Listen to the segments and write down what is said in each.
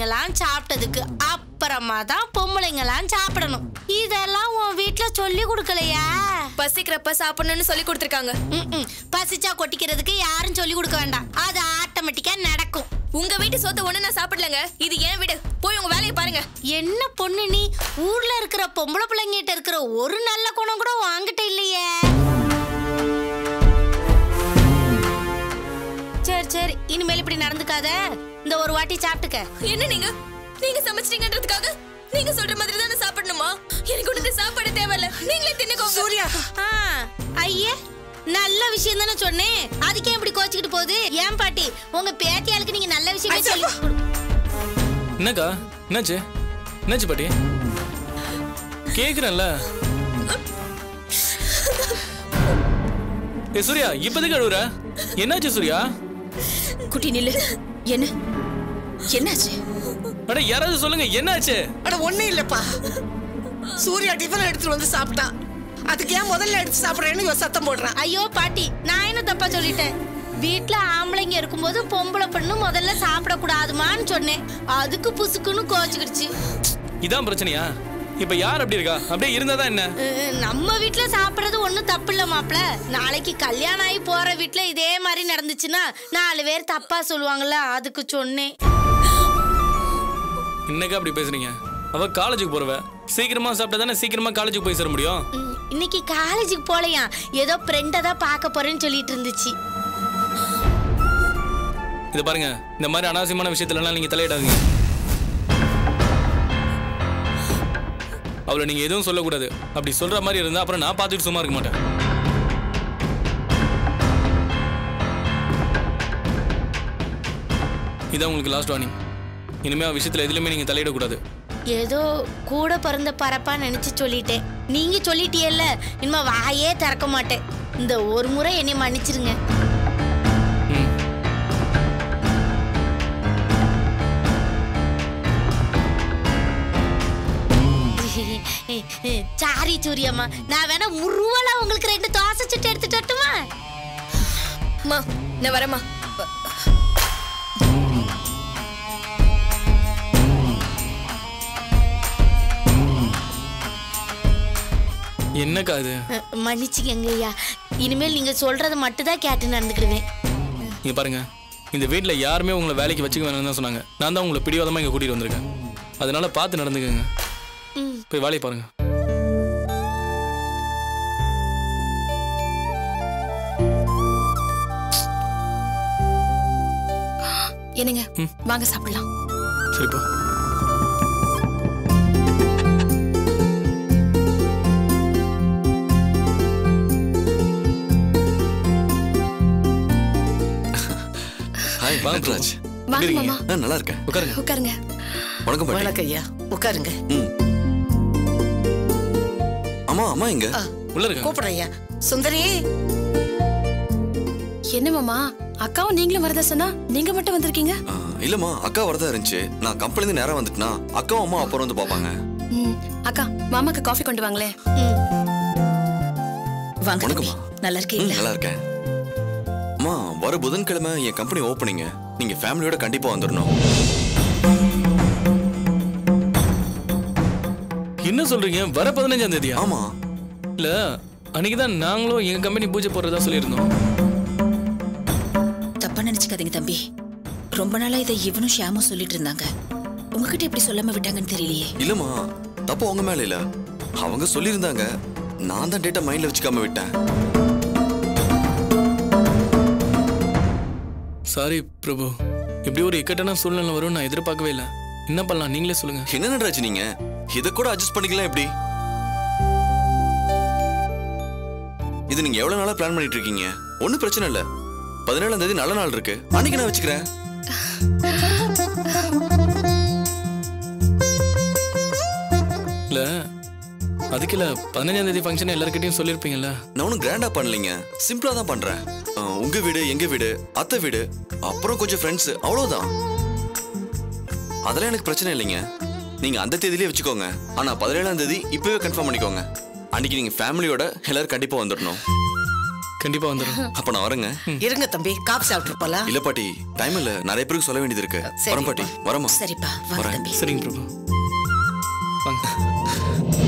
ஆம்பளைங்களாம் சாப்பிட்டதுக்கு அப்புறமா தான் பொம்பளைங்களாம் சாப்பிடணும் இதெல்லாம் உன் வீட்ல சொல்லி கொடுக்கலையா பசிக்கிறப்ப சாப்பிடணும்னு சொல்லி கொடுத்துருக்காங்க ம்ம். பசிச்சா கொட்டிக்கிறதுக்கு யாரும் சொல்லி கொடுக்க வேண்டாம் அது ஆட்டோமேட்டிக்கா நடக்கும் உங்க வீட்டு சோத்த ஒண்ணு நான் சாப்பிடலங்க இது ஏன் வீடு போய் உங்க வேலையை பாருங்க என்ன பொண்ணு நீ ஊர்ல இருக்கிற பொம்பளை பிள்ளைங்கிட்ட இருக்கிற ஒரு நல்ல குணம் கூட வாங்கிட்ட இல்லையே சரி சரி இனிமேல் இப்படி நடந்துக்காத இந்த ஒரு வாட்டி சாப்பிட்டுக்க என்ன நீங்க நீங்க சமைச்சிட்டீங்கன்றதுக்காக நீங்க சொல்ற மாதிரி தானே சாப்பிடணுமா எனக்கு ஒண்ணு சாப்பாடு தேவையில்ல நீங்களே தின்னுக்கோங்க சூர்யா ஆ, ஐயே நல்ல விஷயம் தானே சொன்னேன் அதுக்கே இப்படி கோச்சிக்கிட்டு போகுது ஏன் பாட்டி உங்க பேத்தியாளுக்கு நீங்க நல்ல விஷயமே சொல்லி என்னக்கா என்னாச்சு என்னாச்சு பாட்டி கேக்குறேன்ல ஏ சூர்யா இப்போதைக்கு அழுவுற என்னாச்சு சூர்யா குட்டி நில்லு என்ன என்னாச்சு அட யாராவது சொல்லுங்க என்னாச்சு அட ஒண்ணும் இல்லப்பா சூர்யா டிஃபன் எடுத்துட்டு வந்து சாப்பிட்டான் அதுக்கு ஏன் முதல்ல எடுத்து சாப்பிடுறேன்னு இவன் சத்தம் போடுறான் ஐயோ பாட்டி நான் என்ன தப்பா சொல்லிட்டேன் வீட்ல ஆம்பளைங்க இருக்கும்போது பொம்பளை பொண்ணு முதல்ல சாப்பிடக்கூடாதுமான்னு சொன்னேன் அதுக்கு புசுக்குன்னு கோச்சுக்கிடுச்சு இதான் பிரச்சனையா இப்ப யார் அப்படி இருக்கா அப்படியே இருந்தாதான் என்ன அஹ், நம்ம வீட்ல சாப்பிடுறது ஒண்ணும் தப்பு இல்ல மாப்ள நாளைக்கு கல்யாணம் ஆகி போற வீட்ல இதே மாதிரி நடந்துச்சுன்னா நாலு பேர் தப்பா சொல்லுவாங்கல்ல அதுக்கு சொன்னேன் இன்னைக்கு அப்படி பேசுறீங்க அவ காலேஜுக்கு போறவ சீக்கிரமா சாப்பிட்டா தானே சீக்கிரமா காலேஜுக்கு போய் சேர முடியும் ம், இன்னைக்கு காலேஜுக்கு போலையாம் ஏதோ ஃப்ரெண்டை தான் பார்க்க போறேன்னு சொல்லிட்டு இருந்துச்சு இது பாருங்க இந்த மாதிரி அனாவசியமான விஷயத்துல எல்லாம் நீங்க தலையிடாதீங்க அவளை நீங்க எதுவும் சொல்லக்கூடாது அப்படி சொல்ற மாதிரி இருந்தா அப்புறம் நான் பார்த்துட்டு சும்மா இருக்க மாட்டேன் இதான் உங்களுக்கு லாஸ்ட் வார்னிங் இனிமே அவ விஷயத்துல எதுலையுமே நீங்க தலையிடக்கூடாது ஏதோ கூட பிறந்த பரப்பா நினைச்சு சொல்லிட்டேன் நீங்க சொல்லிட்டியல்ல இனிமே வாயே திறக்க மாட்டேன் இந்த ஒரு முறை என்னை மன்னிச்சிருங்க ம் சாரி சூரியம்மா நான் வேணா முருவலா உங்களுக்கு ரெண்டு தோசை சுட்டு எடுத்துட்டு வரட்டுமா அம்மா நான் வரேம்மா என்னக்கா இது அஹ், மன்னிச்சுக்கங்க ஐயா இனிமேல் நீங்க சொல்றதை மட்டும் தான் கேட்டு நடந்துக்கிடுவேன் இங்க பாருங்க இந்த வீட்டில் யாருமே உங்களை வேலைக்கு வச்சுக்க வேணும்னு தான் சொன்னாங்க நான் தான் உங்களை பிடிவாதமாக இங்கே கூட்டிகிட்டு வந்திருக்கேன் அதனால பார்த்து நடந்துக்கங்க ம். போய் வேலையை பாருங்க என்னங்க வாங்க சாப்பிடலாம் சரிப்பா ஹாய் வாங்க வெங்கட்ராஜ் வாங்க இருக்கீங்க? மாமா ஆ நல்லா இருக்கேன் உட்காருங்க உட்காருங்க வணக்கம் பாட்டி வணக்கம் ஐயா உட்காருங்க ம் அம்மா அம்மா எங்க ஆ, உள்ள இருக்காங்க கூப்பிடுறேன் ஐயா சுந்தரி என்ன மாமா அக்காவும் நீங்களும் வரதா சொன்னா நீங்க மட்டும் வந்திருக்கீங்க ஆ, இல்லம்மா அக்கா வரதா இருந்துச்சு நான் கம்பெனிலேருந்து நேரா வந்துட்டுனா அக்காவும் அம்மா அப்புறம் வந்து பார்ப்பாங்க ம், அக்கா மாமாக்கு காஃபி கொண்டு வாங்களேன் வாங்க தம்பி வணக்கம்மா. நல்லா ம் இருக்கீங்களா நல்லா இருக்கேன் அம்மா வர புதன்கிழமை என் கம்பெனி ஓப்பனிங்க நீங்க ஃபேமிலியோட கண்டிப்பா வந்துடணும் என்ன சொல்றீங்க வர பதினஞ்சாம் தேதியா ஆமா இல்ல அன்னைக்கு தான் நாங்களும் எங்க கம்பெனி பூஜை போடுறதா சொல்லியிருந்தோம் தப்பா நினைச்சுக்காதீங்க தம்பி ரொம்ப நாளா இதை இவனும் ஷியாமும் சொல்லிட்டு இருந்தாங்க உங்ககிட்ட எப்படி சொல்லாம விட்டாங்கன்னு தெரியலையே இல்லம்மா தப்பு உங்க மேல இல்ல அவங்க சொல்லியிருந்தாங்க நான் தான் டேட்டா மைண்ட்ல வச்சுக்காம விட்டேன் சாரி பிரபு இப்படி ஒரு இக்கட்டான சூழ்நிலை வரும் நான் எதிர்பார்க்கவே இல்லை என்ன பண்ணலாம் நீங்களே சொல்லுங்க என்ன நடராஜ் நீங்க இதை கூட அட்ஜஸ்ட் பண்ணிக்கலாம் எப்படி இது நீங்க எவ்வளவு நாளா பிளான் பண்ணிட்டு இருக்கீங்க ஒண்ணும் பிரச்சனை இல்ல பதினேழாம் தேதி நல்ல நாள் இருக்கு அன்னைக்கு நான் வச்சுக்கிறேன் இல்ல அதுக்கு இல்ல பதினஞ்சாம் தேதி ஃபங்க்ஷன் எல்லாருக்கிட்டையும் சொல்லியிருப்பீங்கல்ல நான் ஒன்றும் கிராண்டா பண்ணலைங்க சிம்பிளா தான் பண்றேன் அஹ், உங்க வீடு எங்க வீடு அத்தை வீடு அப்புறம் கொஞ்சம் ஃப்ரெண்ட்ஸ் அவ்வளவுதான் அதெல்லாம் எனக்கு பிரச்சனை இல்லைங்க நீங்க அந்த தேதியிலே வச்சுக்கோங்க ஆனா பதினேழாம் தேதி இப்பவே கன்ஃபார்ம் பண்ணிக்கோங்க அன்னைக்கு நீங்க ஃபேமிலியோட எல்லாரும் கண்டிப்பா வந்துடணும் கண்டிப்பா வந்துடும் அப்ப நான் வரேங்க இருங்க தம்பி காப்பி சாப்பிட்டு போலாம் இல்ல பாட்டி டைம் இல்ல நிறைய பேருக்கு சொல்ல வேண்டியது இருக்கு சரி. வரேன் பாட்டி வரமா சரிப்பா வாங்க வரேன். தம்பி சரிங்க பிரபு வாங்க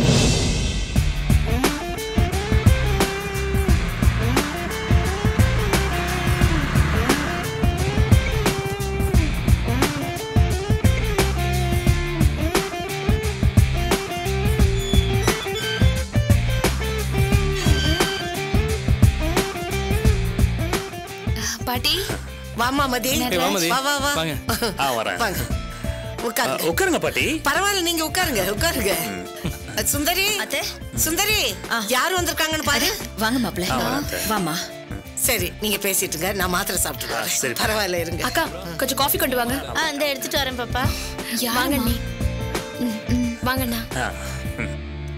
பாட்டி வாமா மதி ஏய், வா மதி. வா வா வா வாங்க. ஆ வரேன் வாங்க ஆ, உட்காருங்க உட்காருங்க பாட்டி பரவாயில்ல நீங்க உட்காருங்க உட்காருங்க சுந்தரி அத்தை. சுந்தரி யார் வந்திருக்காங்கன்னு பாரு வாங்க மாப்பிள்ள வாமா சரி நீங்க பேசிட்டுங்க நான் மாத்திரை சாப்பிட்டு ஆ, வரேன். சரி. பரவாயில்ல இருங்க அக்கா கொஞ்சம் காஃபி கொண்டு வாங்க ஆ இந்த எடுத்துட்டு வரேன் பாப்பா வாங்க நீ வாங்கண்ணா ஆ, ம்.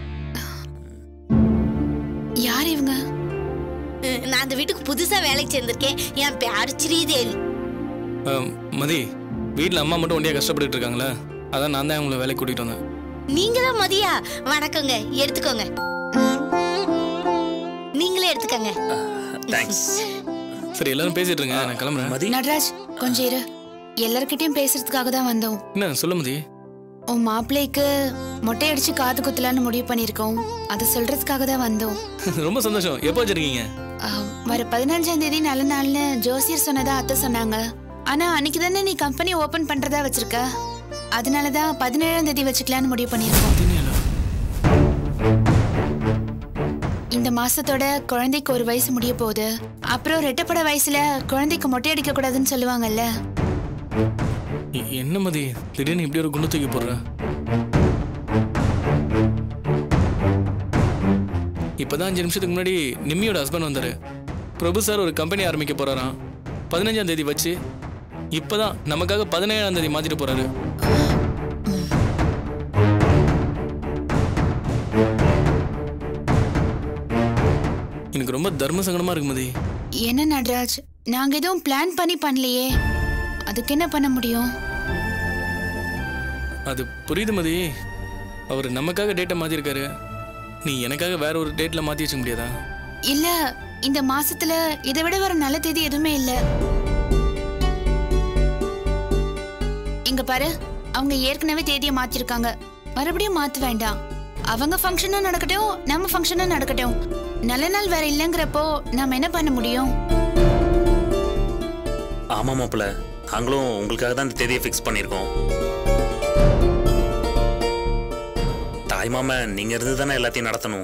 யார் இவங்க ம், நான் அந்த வீட்டுக்கு புதுசா வேலைக்கு சேர்ந்திருக்கேன் என் பேரு ஸ்ரீதேவி அஹ், மதி வீட்டில் அம்மா மட்டும் ஒண்டியா கஷ்டப்பட்டுட்டு இருக்காங்களே அதான் நான் தான் உங்களை வேலைக்கு கூட்டிகிட்டு வந்தேன் நீங்க தான் மதியா வணக்கங்க எடுத்துக்கோங்க நீங்களே எடுத்துக்கங்க தேங்க்ஸ் சரி எல்லாரும் பேசிட்டு இருங்க நான் கிளம்புறேன் மதி நடராஜ் கொஞ்சம் இரு எல்லார்கிட்டயும் பேசுறதுக்காக தான் வந்தோம் என்ன சொல்ல மதி உன் மாப்பிள்ளைக்கு மொட்டை அடிச்சு காது குத்தலான்னு முடிவு பண்ணியிருக்கோம் அதை சொல்றதுக்காக தான் வந்தோம் ரொம்ப சந்தோஷம் எப்போ வச்சிருக்கீங்க ஆஹ், வர பதினஞ்சாம் தேதி நல்ல நாள்னு ஜோசியர் சொன்னதா அத்தை சொன்னாங்க ஆனா அன்னைக்கு தானே நீ கம்பெனி ஓபன் பண்றதா வச்சிருக்க அதனால தான் பதினேழாம் தேதி வச்சுக்கலான்னு முடிவு பண்ணியிருக்கோம் இந்த மாசத்தோட குழந்தைக்கு ஒரு வயசு முடிய போகுது அப்புறம் ரெட்டப்பட வயசுல குழந்தைக்கு மொட்டை அடிக்க கூடாதுன்னு சொல்லுவாங்கல்ல எ- என்ன மதி திடீர்னு இப்படி ஒரு குண்டு தூக்கி போடுற இப்பதான் அஞ்சு நிமிஷத்துக்கு முன்னாடி நிம்மியோட ஹஸ்பண்ட் வந்தாரு பிரபு சார் ஒரு கம்பெனி ஆரம்பிக்க போறாராம் பதினஞ்சாம் தேதி வச்சு இப்பதான் நமக்காக பதினேழாம் தேதி மாத்திட்டு போறாரு எனக்கு ரொம்ப தர்ம சங்கடமா இருக்கு மதி என்ன நடராஜ் நாங்க எதுவும் பிளான் பண்ணி பண்ணலையே அதுக்கு என்ன பண்ண முடியும் அது புரியுது மதி அவர் நமக்காக டேட்டை மாத்திருக்காரு நீ எனக்காக வேற ஒரு டேட்ல மாத்தி வச்சுக்க முடியாதா இல்ல இந்த மாசத்துல இதை விட வேற நல்ல தேதி எதுவுமே இல்ல இங்க பாரு அவங்க ஏற்கனவே தேதியை மாத்திருக்காங்க மறுபடியும் மாத்த வேண்டாம் அவங்க ஃபங்க்ஷனும் நடக்கட்டும் நம்ம ஃபங்க்ஷனும் நடக்கட்டும் நல்ல நாள் வேற இல்லைங்கிறப்போ நாம என்ன பண்ண முடியும் ஆமா மாப்பிள்ள நாங்களும் உங்களுக்காக தான் இந்த தேதியை ஃபிக்ஸ் பண்ணியிருக்கோம் தாய் மாமன் நீங்க இருந்து தானே எல்லாத்தையும் நடத்தணும்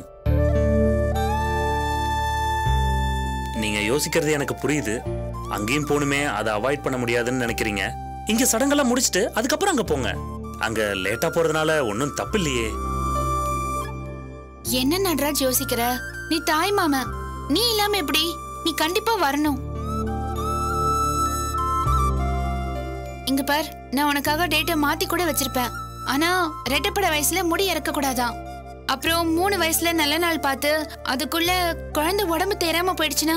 நீங்க யோசிக்கிறது எனக்கு புரியுது அங்கேயும் போகணுமே அதை அவாய்ட் பண்ண முடியாதுன்னு நினைக்கிறீங்க இங்க சடங்கெல்லாம் முடிச்சுட்டு அதுக்கப்புறம் அங்க போங்க அங்க லேட்டா போறதுனால ஒன்றும் தப்பு இல்லையே என்ன நடராஜ் யோசிக்கிற நீ தாய் மாமன் நீ இல்லாம எப்படி நீ கண்டிப்பா வரணும் இங்க பார் நான் உனக்காக டேட்டை மாத்தி கூட வச்சிருப்பேன் ஆனா ரெட்டப்பட வயசுல முடி இறக்க கூடாதாம் அப்புறம் மூணு வயசுல நல்ல நாள் பார்த்து அதுக்குள்ள குழந்தை உடம்பு தேராம போயிடுச்சுன்னா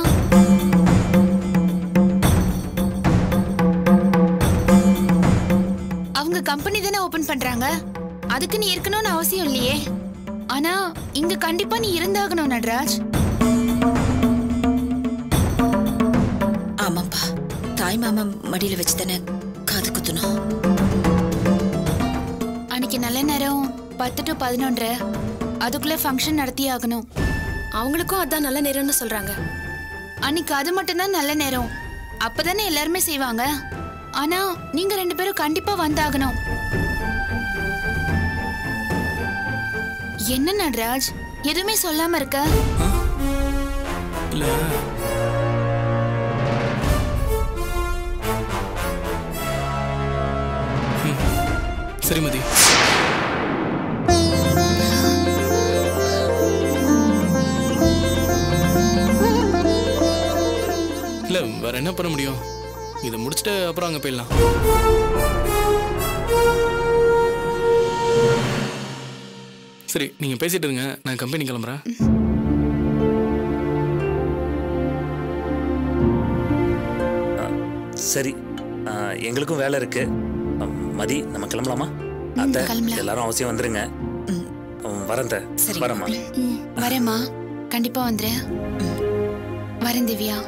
அவங்க கம்பெனி தானே ஓபன் பண்றாங்க அதுக்கு நீ இருக்கணும்னு அவசியம் இல்லையே ஆனா இங்க கண்டிப்பா நீ இருந்தாகணும் நடராஜ் ஆமாப்பா தாய் மாமன் மடியில வச்சு தானே காது குத்தணும் அன்னைக்கு நல்ல நேரம் பத்து டு பதினொன்றரை அதுக்குள்ள ஃபங்க்ஷன் நடத்தி ஆகணும் அவங்களுக்கும் அதான் நல்ல நேரம்னு சொல்றாங்க அன்னைக்கு அது மட்டும்தான் நல்ல நேரம் அப்பதானே எல்லாருமே செய்வாங்க ஆனா நீங்க ரெண்டு பேரும் கண்டிப்பா வந்தாகணும் என்ன நடராஜ் எதுவுமே சொல்லாம இருக்க இல்ல ம், சரி மதி இல்ல வேற என்ன பண்ண முடியும் இதை முடிச்சுட்டு அப்புறம் அங்க போயிடலாம் சரி நீங்க பேசிட்டு இருங்க நான் கம்பெனி கிளம்புறேன் சரி ஆ, எங்களுக்கும் வேலை இருக்கு அ, மதி நம்ம கிளம்பலாமா அத்தை கிளம்பலாம். எல்லாரும் அவசியம் வந்துருங்க வரேன் அத்தை. சரி. வரேம்மா ம், வரேம்மா கண்டிப்பா வந்துரு வரேன் திவ்யா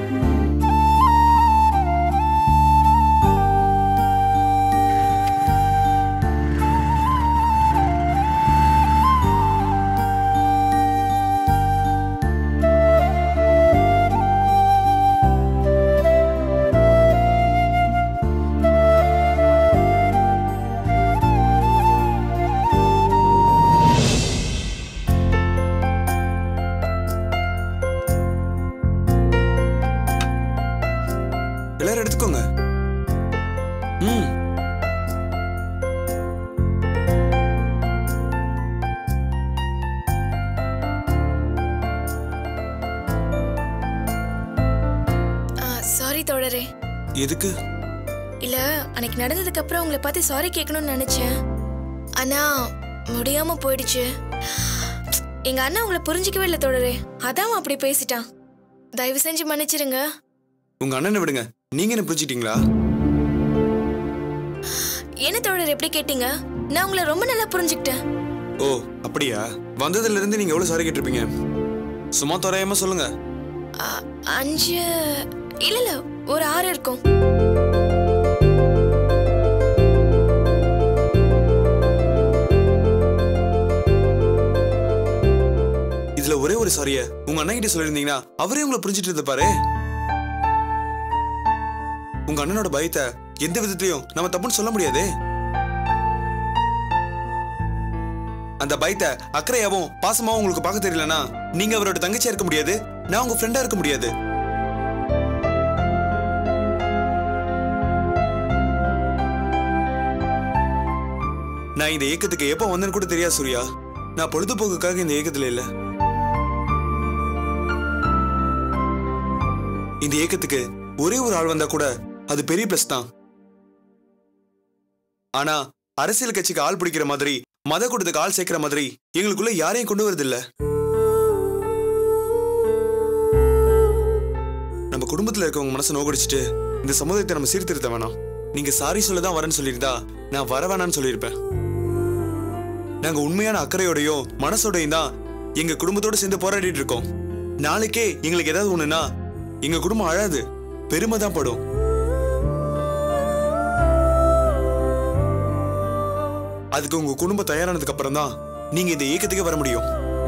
எல்லாரும் எடுத்துக்கோங்க ம் சாரி தோழரே எதுக்கு இல்ல அன்னைக்கு நடந்ததுக்கு அப்புறம் உங்களை பார்த்து சாரி கேட்கணும்னு நினைச்சேன் ஆனா முடியாம போயிடுச்சு எங்க அண்ணா உங்களை புரிஞ்சிக்கவே இல்லை தோழரே அதான் அவன் அப்படி பேசிட்டான் தயவு செஞ்சு மன்னிச்சிருங்க உங்க அண்ணனை விடுங்க நீங்க என்ன புரிஞ்சுட்டீங்களா என்ன தோழர் எப்படி கேட்டீங்க நான் உங்களை ரொம்ப நல்லா புரிஞ்சுக்கிட்டேன் ஓ அப்படியா வந்ததுல இருந்து நீங்க எவ்வளவு சாரி கேட்டிருப்பீங்க சும்மா தோராயமா சொல்லுங்க அ- அஞ்சு இல்ல இல்ல ஒரு ஆறு இருக்கும் இதுல ஒரே ஒரு சாரிய உங்க அண்ணன் கிட்ட சொல்லியிருந்தீங்கன்னா அவரே உங்களை புரிஞ்சிட்டு இருப்பாரு உங்க அண்ணனோட பயத்தை எந்த விதத்திலையும் நம்ம தப்புன்னு சொல்ல முடியாதே அந்த பயத்தை அக்கறையாவும் பாசமாவும் உங்களுக்கு பார்க்க தெரியலனா நீங்க அவரோட தங்கச்சியா இருக்க முடியாது நான் உங்க ஃப்ரெண்டா இருக்க முடியாது நான் இந்த இயக்கத்துக்கு எப்போ வந்தேன்னு கூட தெரியாது சூர்யா நான் பொழுதுபோக்குக்காக இந்த இயக்கத்துல இல்ல இந்த இயக்கத்துக்கு ஒரே ஒரு ஆள் வந்தா கூட அது பெரிய பிளஸ் தான் ஆனா அரசியல் கட்சிக்கு ஆள் பிடிக்கிற மாதிரி மத கூட்டத்துக்கு ஆள் சேர்க்கிற மாதிரி எங்களுக்குள்ள யாரையும் கொண்டு வரதில்ல நம்ம குடும்பத்துல இருக்கவங்க மனசை நோகடிச்சிட்டு இந்த சமுதாயத்தை நம்ம சீர்திருத்த வேணாம் நீங்க சாரி சொல்ல தான் வரேன்னு சொல்லியிருந்தா நான் வர வேணாம்னு சொல்லியிருப்பேன் நாங்க உண்மையான அக்கறையோடையும் மனசோடையும் தான் எங்க குடும்பத்தோட சேர்ந்து போராடிட்டு இருக்கோம் நாளைக்கே எங்களுக்கு ஏதாவது ஒண்ணுனா எங்க குடும்பம் அழாது பெருமை தான் படும் அதுக்கு உங்க குடும்பம் தயாரானதுக்கு அப்புறம் தான் நீங்க இந்த இயக்கத்துக்கே வர முடியும்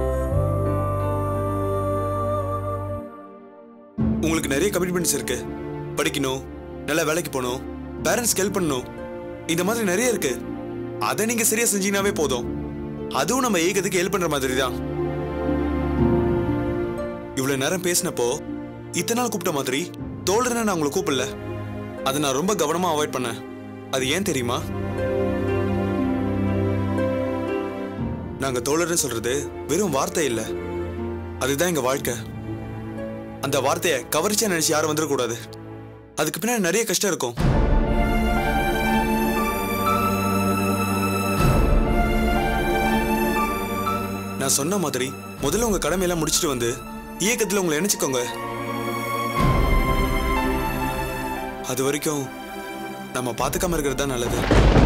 உங்களுக்கு நிறைய கமிட்மெண்ட்ஸ் இருக்கு படிக்கணும் நல்ல வேலைக்கு போகணும் பேரண்ட்ஸ்க்கு ஹெல்ப் பண்ணணும் இந்த மாதிரி நிறைய இருக்கு அதை நீங்க சரியா செஞ்சீங்கன்னாவே போதும் அதுவும் நம்ம ஏகத்துக்கு ஹெல்ப் பண்ற மாதிரி தான் இவ்வளவு நேரம் பேசினப்போ இத்தனை நாள் கூப்பிட்ட மாதிரி தோழர்னு நான் உங்களை கூப்பிடல அதை நான் ரொம்ப கவனமா அவாய்ட் பண்ணேன் அது ஏன் தெரியுமா நாங்க தோழர்னு சொல்றது வெறும் வார்த்தை இல்ல அதுதான் எங்க வாழ்க்கை அந்த வார்த்தையை கவர்ச்சியா நினைச்சு யாரும் வந்துடக்கூடாது அதுக்கு பின்னாடி நிறைய கஷ்டம் இருக்கும் நான் சொன்ன மாதிரி முதல்ல உங்க கடமையெல்லாம் முடிச்சிட்டு வந்து இயக்கத்துல உங்களை நினைச்சுக்கோங்க அது வரைக்கும் நம்ம பார்த்துக்காம இருக்கிறது தான் நல்லது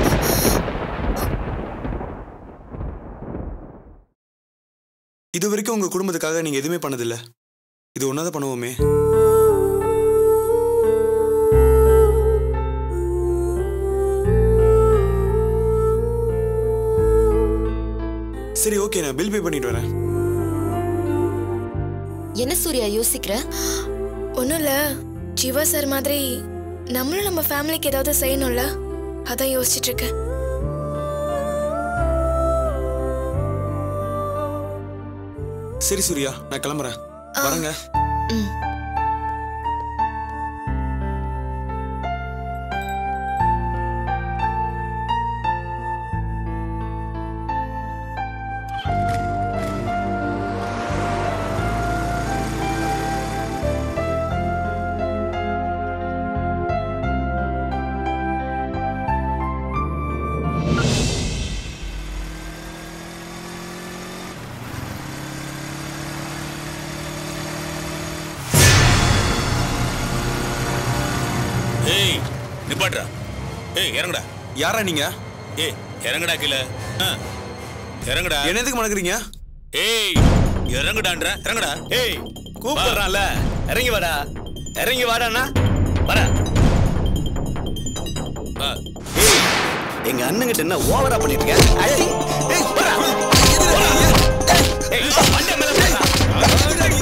இது வரைக்கும் உங்க குடும்பத்துக்காக நீங்க எதுவுமே பண்ணதில்ல இது ஒன்னாதான் பண்ணுவோமே சரி ஓகே நான் பில் பே பண்ணிட்டு வரேன் என்ன சூர்யா யோசிக்கிற ஒன்றும் இல்லை ஜீவா சார் மாதிரி நம்மளும் நம்ம ஃபேமிலிக்கு ஏதாவது செய்யணும்ல அதான் யோசிச்சுட்டு இருக்கேன் சரி சூர்யா நான் கிளம்புறேன் வரேங்க ஏய் நிப்பாட்றா ஏய் இறங்குடா யாரா நீங்க ஏய் இறங்குடா கீழே ஆ, இறங்குடா என்ன எதுக்கு மணக்குறீங்க ஏய் இறங்குடான்ற இறங்குடா ஏய் கூப்பிடுறான்ல இறங்கி வாடா இறங்கி வாடாண்ணா வர ஏய் எங்க அண்ணங்கிட்ட என்ன ஓவரா பண்ணிட்டு இருக்க அடி. ஏய், போடா. ஏய், வண்டி மேல போடா.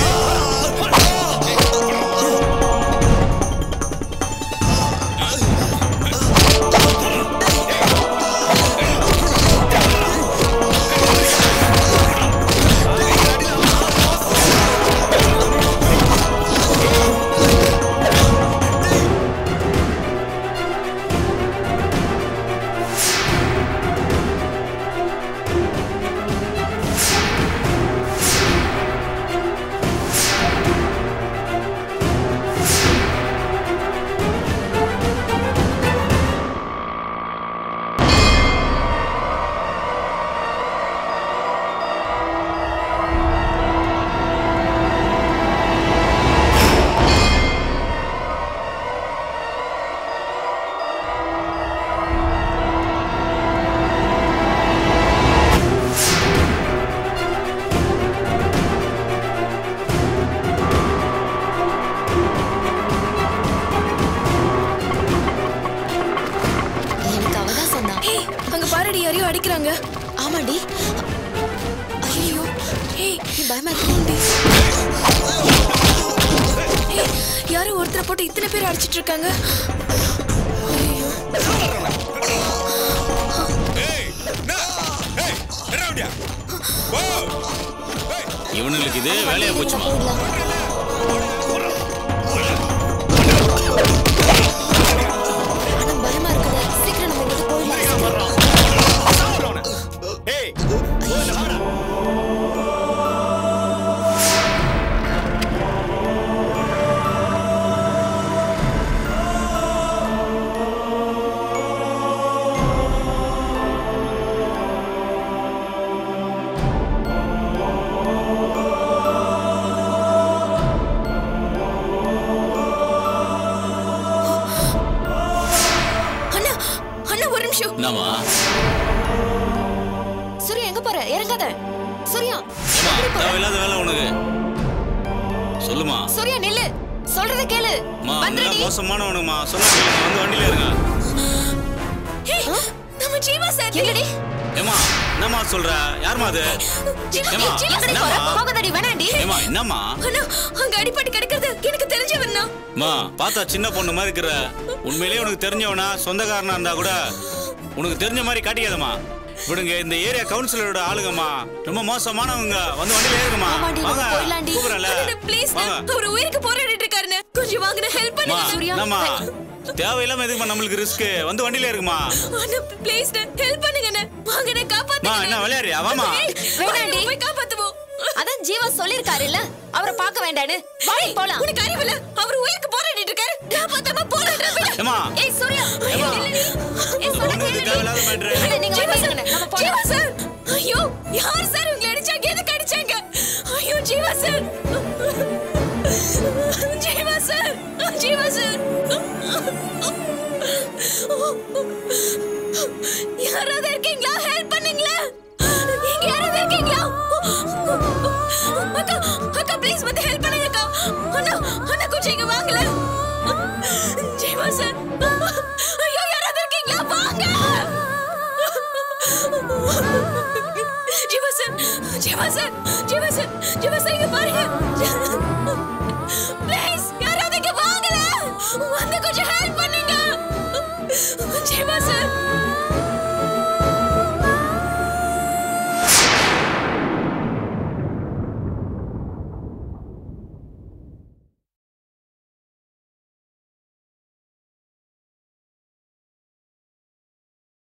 எனக்கு அவ தான் சொன்னா ஏய் அங்க பாருடி யாரையோ அடிக்கிறாங்க ஆமாடி ஐயோ ஏய் நீ பயமா இருக்குடி ஏய் யாரோ ஒருத்தரை போட்டு இத்தனை பேர் அடிச்சிட்டு இருக்காங்க ஐயோ இவனுங்களுக்கு இதே வேலையா போச்சுமா ஆனா பயமா இருக்குல்ல சீக்கிரம் நம்ம இங்கிட்டு போயிடலாம் ஏய் அண்ணா அண்ணா ஒரு நிமிஷம் என்னம்மா சூர்யா எங்க போற இறங்காத சூர்யா ஏம்மா, தேவையில்லாத வேலை உனக்கு சொல்லுமா சூர்யா நில்லு சொல்றத கேளு அம்மா வந்துடுடி. அதெல்லாம் மோசமானவனுங்கம்மா சொல்ல கேளுங்க வந்து வண்டியில இருங்க ஏய் நம்ம ஜீவா சார் எங்கடி ஏமா என்னம்மா சொல்ற யாரும்மா அது ஜீவா ஏம்மா, ஜீவா சார் என்னம்மா? போகதடி வேணாண்டி ஏமா என்னம்மா அண்ணா அங்க அடிப்பட்டு கிடக்குறது எனக்கு தெரிஞ்சவர்னா அம்மா பார்த்தா சின்ன பொண்ணு மாதிரி இருக்கிற உண்மையிலேயே உனக்கு தெரிஞ்சவனா சொந்தக்காரனா இருந்தா கூட உனக்கு தெரிஞ்ச மாதிரி காட்டிக்காதம்மா விடுங்க இந்த ஏரியா கவுன்சிலரோட ஆளுங்கம்மா ரொம்ப மோசமானவங்க வந்து வண்டியில ஏறுங்கம்மா ஆமாண்டி, நம்ம வாங்க போயிடலாண்டி. கூப்பிடல ப்ளீஸ் வாங்க அவர் உயிருக்கு போராடிட்டு இருக்காருன்னு கொஞ்சம் வாங்க ஹெல்ப் அம்மா பண்ணுங்க என்னம்மா தேவையில்லாம எதுக்குமா நம்மளுக்கு ரிஸ்க் வந்து வண்டியில இருக்குமா அண்ணா ப்ளீஸ் ஹெல்ப் பண்ணுங்க வாங்க அம்மா காப்பாத்துங்க என்ன விளையாடுறியா வாமா வேணாண்டி. போய் காப்பாத்துவோம் அதான் ஜீவா சொல்லிருக்காருல்ல அவரை பார்க்க வேண்டான்னு வாடி போலாம் உனக்கு அறிவில்ல அவர் உயிருக்கு போராடிட்டு இருக்காரு காப்பாத்தாம போராடுற ஏம்மா ஏய் சூர்யா ஏம்மா. நில்லுடி. ஏய் சொல்ல ஒண்ணும் இது கேளுடி. தேவையில்லாத மேட்ரு அண்ணா, நீங்க ஜீவா வண்டி சார் எடுங்க நம்ம ஜீவா போலாம் சார் ஐயோ யார் சார் உங்களை அடிச்சாங்க எதுக்கு அடிச்சாங்க ஐயோ Jeeva sir Jeeva sir Jeeva sir யாராவது இருக்கீங்களா ஹெல்ப் பண்ணுங்களா இங்க யாராவது இருக்கீங்களா அக்கா அக்கா ப்ளீஸ் வந்து ஹெல்ப் பண்ணுங்க அக்கா அண்ணா அண்ணா கொஞ்சம் இங்க வாங்கல ஜீவா சார் ஐயோ யாராவது இருக்கீங்களா வாங்க Jeeva sir Jeeva sir Jeeva sir Jeeva sir இங்க பாருங்க